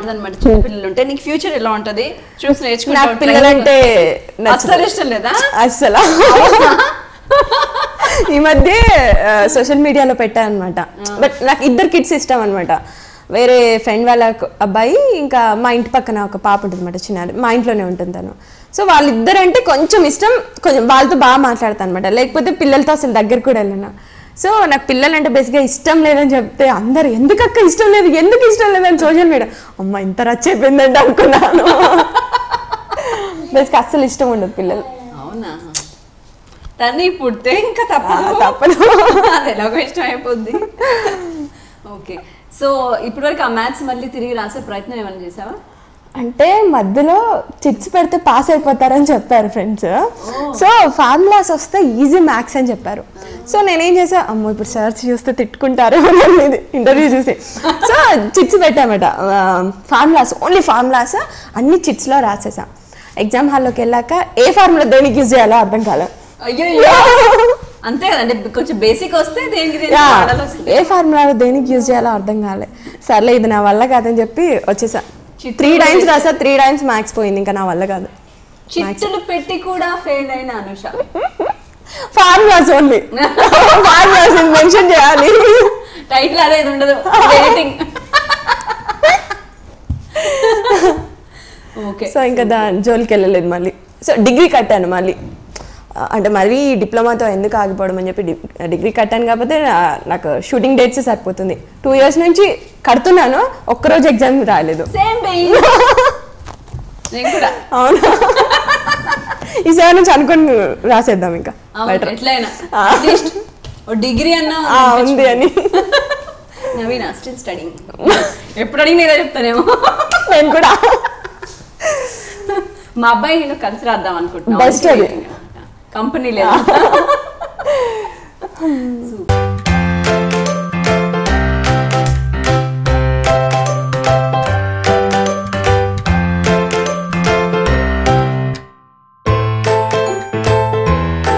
బాగుంటది అనమాట చిన్న పిల్లలు ఉంటే నీకు ఫ్యూచర్ ఎలా ఉంటది చూసి నేర్చుకుంటా నాకు పిల్లలంటే నచ్చదు. అస్సలు ఇష్టం లేదా అస్సలు ఈ మధ్య సోషల్ మీడియాలో పెట్టా అనమాట బట్ నాకు ఇద్దరు కిడ్స్ ఇష్టం అనమాట వేరే ఫ్రెండ్ వాళ్ళ ఒక అబ్బాయి ఇంకా మా ఇంటి పక్కన ఒక పాప ఉంటుంది అనమాట చిన్నది మా ఇంట్లోనే ఉంటుంది తను సో వాళ్ళిద్దరు అంటే కొంచెం ఇష్టం కొంచెం వాళ్ళతో బాగా మాట్లాడతాను అనమాట లేకపోతే పిల్లలతో అసలు దగ్గర కూడా వెళ్ళను సో నాకు పిల్లలంటే బేసిక్గా ఇష్టం లేదని చెప్తే అందరు ఎందుకు అక్క ఇష్టం లేదు ఎందుకు ఇష్టం లేదని సోషల్ మీడియా అమ్మ ఇంత రచ్చ అయిపోయిందంటే అనుకున్నాను బేసిక్గా అస్సలు ఇష్టం ఉండదు పిల్లలు అవునా తన్ని పుడితే ఇంకా ఆ, తప్పదు తప్పదు అది ఎలాగో ఇష్టం అయిపోద్ది ఓకే సో ఇప్పటివరకు ఆ మ్యాథ్స్ మళ్ళీ తిరిగి రాసే ప్రయత్నం ఏమైనా చేసావా అంటే మధ్యలో చిట్స్ పెడితే పాస్ అయిపోతారని చెప్పారు ఫ్రెండ్స్ సో ఫార్ములాస్ వస్తే ఈజీ మ్యాథ్స్ అని చెప్పారు సో నేనేం చేసా అమ్మో ఇప్పుడు సర్చ్ చూస్తే తిట్టుకుంటారు ఇంటర్వ్యూ చూసి సో చిట్స్ పెట్టామట ఫార్ములాస్ ఓన్లీ ఫార్ములాస్ అన్ని చిట్స్లో రాసేసా ఎగ్జామ్ హాల్లోకి వెళ్ళాక ఏ ఫార్ములా దేనికి యూజ్ చేయాలో అర్థం కాలేదు అయ్యో అంతే కదండి కొంచెం బేసిక్ వస్తే దేనికి దేనికి యా, వాడాలో వస్తుంది ఏ ఫార్ములా దేనికి యూజ్ చేయాలో అర్థం కాలే సర్లే ఇది నా వల్ల కాదని చెప్పి వచ్చేసా చిట్టు త్రీ టైమ్స్ రాసా త్రీ టైమ్స్ మ్యాథ్స్ పోయింది ఇంకా నా వల్ల కాదు చిట్టులు పెట్టి కూడా ఫెయిల్ అయిన Anusha formulas only formulas mention చేయాలి టైటిల్ అదే ఇది ఉండదు ఎడిటింగ్ ఓకే సో ఇంకా దా జోలికి వెళ్ళలేదు మళ్ళీ సో డిగ్రీ కట్టాను మళ్ళీ ఆ, అంటే మళ్ళీ డిప్లొమాతో ఎందుకు ఆగిపోవడం అని చెప్పి డి- డిగ్రీ కట్టాను కాకపోతే నా- నాకు షూటింగ్ డేట్స్ సరిపోతుంది టూ ఇయర్స్ నుంచి కడుతున్నాను ఒక్కరోజు ఎగ్జామ్ రాలేదు సేమ్ నేను కూడా అవునా ఈసారి నుంచి అనుకుని రాసేద్దాం ఇంకా అవును, బెటర్ ఎట్లయినా ఆ. అట్లీస్ట్ ఓ డిగ్రీ అన్నా ఆ, ఉంది అని నవీన్ స్టిల్ స్టడింగ్ ఎప్పుడు అడిగినా ఇదే చెప్తానేమో నేను కూడా మా అబ్బాయి నేను కలిసి రాద్దాం అనుకుంటున్నా Best అది. కంపెనీ లేదు